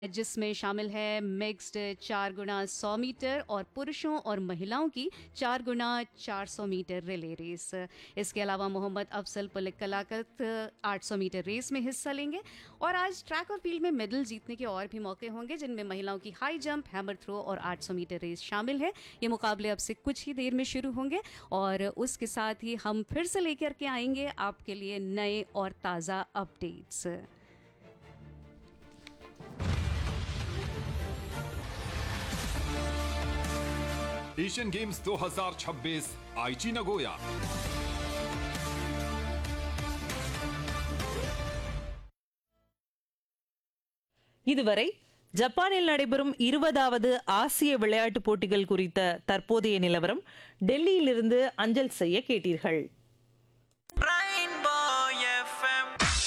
जिसमें शामिल है मिक्स्ड चार गुना सौ मीटर और पुरुषों और महिलाओं की चार गुना चार सौ मीटर रिले रेस इसके अलावा मोहम्मद अफसल पुलिक कलाकत आठ सौ मीटर रेस में हिस्सा लेंगे और आज ट्रैक और फील्ड में मेडल जीतने के और भी मौके होंगे जिनमें महिलाओं की हाई जंप हैमर थ्रो और 800 मीटर रेस शामिल है ये मुकाबले अब से कुछ ही देर में शुरू होंगे और उसके साथ ही हम फिर से लेकर के आएंगे आपके लिए नए और ताज़ा अपडेट्स एशियन गेम्स 2026 आईची नगोया இதுவரை ஜப்பானில் நடைபெறும் இருபதாவது ஆசிய விளையாட்டுப் போட்டிகள் குறித்த தற்போதைய நிலவரம் டெல்லியிலிருந்து அஞ்சல் செய்ய கேட்டீர்கள் Rainbow FM.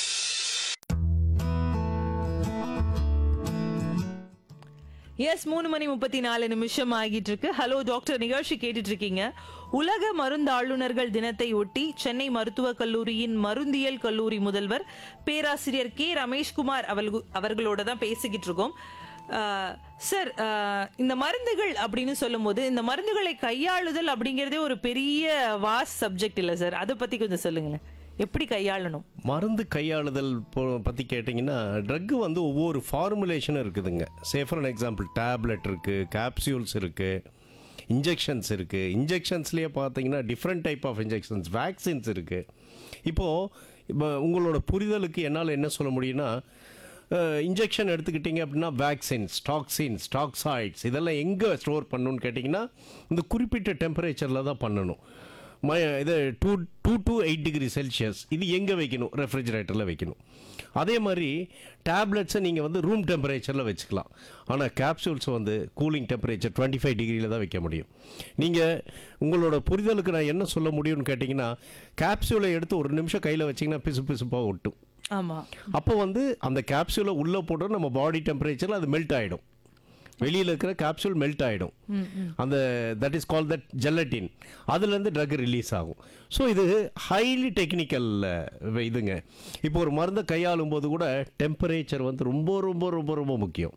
எஸ் மூணு மணி முப்பத்தி நாலு நிமிஷம் ஆகிட்டு இருக்கு ஹலோ டாக்டர் நிகழ்ச்சி கேட்டுட்டு இருக்கீங்க உலக மருந்தாளுநர்கள் தினத்தை ஒட்டி சென்னை மருத்துவக் கல்லூரியின் மருந்தியல் கல்லூரி முதல்வர் பேராசிரியர் கே ரமேஷ்குமார் அவர்கள் அவர்களோட தான் பேசிக்கிட்டு இருக்கோம் அஹ், சார் அஹ், இந்த மருந்துகள் அப்படின்னு சொல்லும்போது இந்த மருந்துகளை கையாளுதல் அப்படிங்கிறதே ஒரு பெரிய வாஸ் சப்ஜெக்ட் இல்லை சார் அதை பத்தி கொஞ்சம் சொல்லுங்களேன் எப்படி கையாளணும் மருந்து கையாளுதல் போ- பற்றி கேட்டிங்கன்னா ட்ரக்கு வந்து ஒவ்வொரு ஃபார்முலேஷனும் இருக்குதுங்க say for an example tablet இருக்குது கேப்சியூல்ஸ் இருக்குது இன்ஜெக்ஷன்ஸ் இருக்குது இன்ஜெக்ஷன்ஸ்லேயே பார்த்தீங்கன்னா different type of injections vaccines இருக்குது இப்போது இப்போ உங்களோட புரிதலுக்கு என்னால் என்ன சொல்ல முடியும்னா இன்ஜெக்ஷன் எடுத்துக்கிட்டிங்க அப்படின்னா வேக்சின்ஸ் டாக்ஸின்ஸ் டாக்ஸாய்ட்ஸ் இதெல்லாம் எங்கே ஸ்டோர் பண்ணணும்னு கேட்டிங்கன்னா இந்த குறிப்பிட்ட டெம்பரேச்சரில் தான் பண்ணணும் ம இது two two to eight degree Celsius இது எங்கே வைக்கணும் ரெஃப்ரிஜரேட்டரில் வைக்கணும் அதே மாதிரி டேப்லெட்ஸை நீங்கள் வந்து ரூம் டெம்பரேச்சரில் வச்சுக்கலாம் ஆனால் கேப்சூல்ஸ் வந்து கூலிங் டெம்பரேச்சர் டுவெண்ட்டி ஃபைவ் டிகிரியில் தான் வைக்க முடியும் நீங்கள் உங்களோட புரிதலுக்கு நான் என்ன சொல்ல முடியும்னு கேட்டிங்கன்னா கேப்சூலை எடுத்து ஒரு நிமிஷம் கையில் வச்சிங்கன்னா பிசு பிசுப்பாக ஒட்டும் ஆமா அப்போ வந்து அந்த கேப்சூலை உள்ளே போட்டு நம்ம பாடி டெம்பரேச்சரில் அது மெல்ட் ஆகிடும் வெளியில் இருக்கிற கேப்சூல் மெல்ட் ஆகிடும் அந்த that is call that gelatin அதுலேருந்து ட்ரக் ரிலீஸ் ஆகும் ஸோ இது ஹைலி டெக்னிக்கல் இதுங்க இப்போ ஒரு மருந்தை கையாளும் போது கூட டெம்பரேச்சர் வந்து ரொம்ப ரொம்ப ரொம்ப ரொம்ப முக்கியம்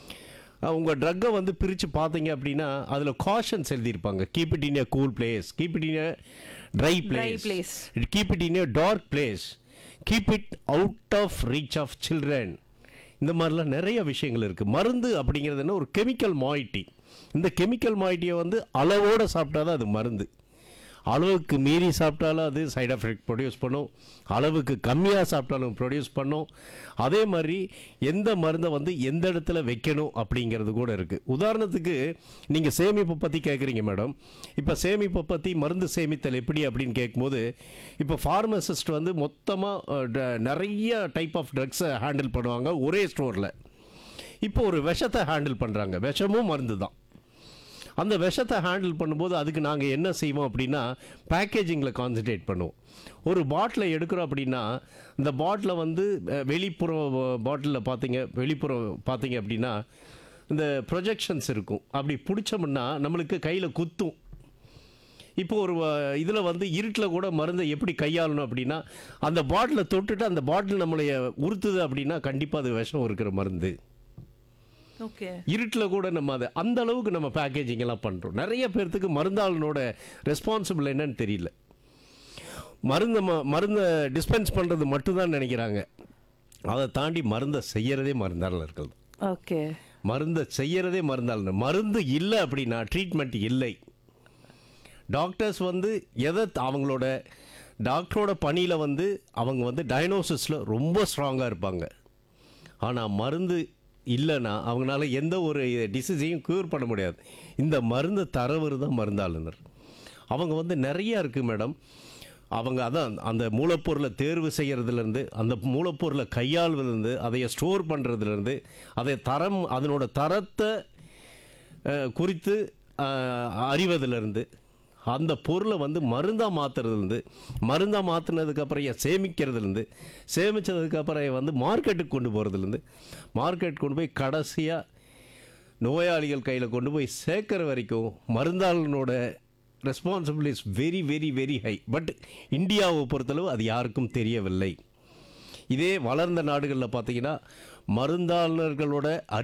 உங்கள் ட்ரக்கை வந்து பிரித்து பார்த்தீங்க அப்படின்னா அதில் காஷன்ஸ் எழுதியிருப்பாங்க keep it in a cool place keep it in a dry place. Place keep it in a dark place keep it out of reach of children இந்த மாதிரிலாம் நிறைய விஷயங்கள் இருக்குது மருந்து அப்படிங்கிறது என்ன ஒரு கெமிக்கல் மாயிட்டி இந்த கெமிக்கல் மாயிட்டியை வந்து அளவோடு சாப்பிட்டா தான் அது மருந்து அளவுக்கு மீறி சாப்பிட்டாலும் அது சைடு எஃபெக்ட் ப்ரொடியூஸ் பண்ணும் அளவுக்கு கம்மியாக சாப்பிட்டாலும் ப்ரொடியூஸ் பண்ணும் அதே மாதிரி எந்த மருந்தை வந்து எந்த இடத்துல வைக்கணும் அப்படிங்கிறது கூட இருக்குது உதாரணத்துக்கு நீங்கள் சேமிப்பை பற்றி கேட்குறீங்க மேடம் இப்போ சேமிப்பை பற்றி மருந்து சேமித்தல் எப்படி அப்படின்னு கேட்கும்போது இப்போ ஃபார்மசிஸ்ட் வந்து மொத்தமாக நிறைய டைப் ஆஃப் ட்ரக்ஸை ஹேண்டில் பண்ணுவாங்க ஒரே ஸ்டோரில் இப்போ ஒரு விஷத்தை ஹேண்டில் பண்ணுறாங்க விஷமும் மருந்து தான் அந்த விஷத்தை ஹேண்டில் பண்ணும்போது அதுக்கு நாங்கள் என்ன செய்வோம் அப்படின்னா பேக்கேஜிங்கில் கான்சன்ட்ரேட் பண்ணுவோம் ஒரு பாட்டிலை எடுக்கிறோம் அப்படின்னா இந்த பாட்டிலை வந்து அஹ், வெளிப்புற பாட்டிலில் பார்த்தீங்க வெளிப்புறம் பார்த்தீங்க அப்படின்னா இந்த ப்ரொஜெக்ஷன்ஸ் இருக்கும் அப்படி பிடிச்சோம்னா நம்மளுக்கு கையில் குத்தும் இப்போ ஒரு இதில் வந்து இருட்டில் கூட மருந்தை எப்படி கையாளணும் அப்படின்னா அந்த பாட்டிலை தொட்டுட்டு அந்த பாட்டில் நம்மளைய உறுத்துது அப்படின்னா கண்டிப்பாக அது விஷம் இருக்கிற மருந்து ஓகே இருட்டில் கூட நம்ம அதை அந்த அளவுக்கு நம்ம பேக்கேஜிங் எல்லாம் பண்ணுறோம் நிறைய பேர்த்துக்கு மருந்தாளனோட ரெஸ்பான்சிபிள் என்னன்னு தெரியல மருந்தை ம மருந்தை டிஸ்பென்ஸ் பண்ணுறது மட்டும்தான் நினைக்கிறாங்க அதை தாண்டி மருந்தை செய்யறதே மருந்தாளர்கள் தான் ஓகே மருந்தை செய்யறதே மருந்தாளர் மருந்து இல்லை அப்படின்னா ட்ரீட்மெண்ட் இல்லை டாக்டர்ஸ் வந்து எதை அவங்களோட டாக்டரோட பணியில் வந்து அவங்க வந்து டயக்னோசிஸில் ரொம்ப ஸ்ட்ராங்காக இருப்பாங்க ஆனால் மருந்து இல்லைன்னா அவங்களால எந்த ஒரு டிசீஸையும் க்யூர் பண்ண முடியாது இந்த மருந்து தரவர் தான் மருந்தாளுநர் அவங்க வந்து நிறைய இருக்குது மேடம் அவங்க அதான் அந்த மூலப்பொருளை தேர்வு செய்கிறதுலேருந்து அந்த மூலப்பொருளை கையாள்வதுலேருந்து அதை ஸ்டோர் பண்ணுறதுலேருந்து அதை தரம் அதனோட தரத்தை அஹ், குறித்து அஹ், அறிவதிலிருந்து அந்த பொருளை வந்து மருந்தாக மாற்றுறதுலேருந்து மருந்தாக மாற்றினதுக்கப்புறம் சேமிக்கிறதுலேருந்து சேமித்ததுக்கப்புறம் வந்து மார்க்கெட்டுக்கு கொண்டு போகிறதுலேருந்து மார்க்கெட் கொண்டு போய் கடைசியாக நோயாளிகள் கையில் கொண்டு போய் சேர்க்குற வரைக்கும் மருந்தாளனோட responsible is very very very high but இந்தியாவை பொறுத்தளவு அது யாருக்கும் தெரியவில்லை இதே வளர்ந்த நாடுகளில் பார்த்தீங்கன்னா மருந்தாளர்களோட அறி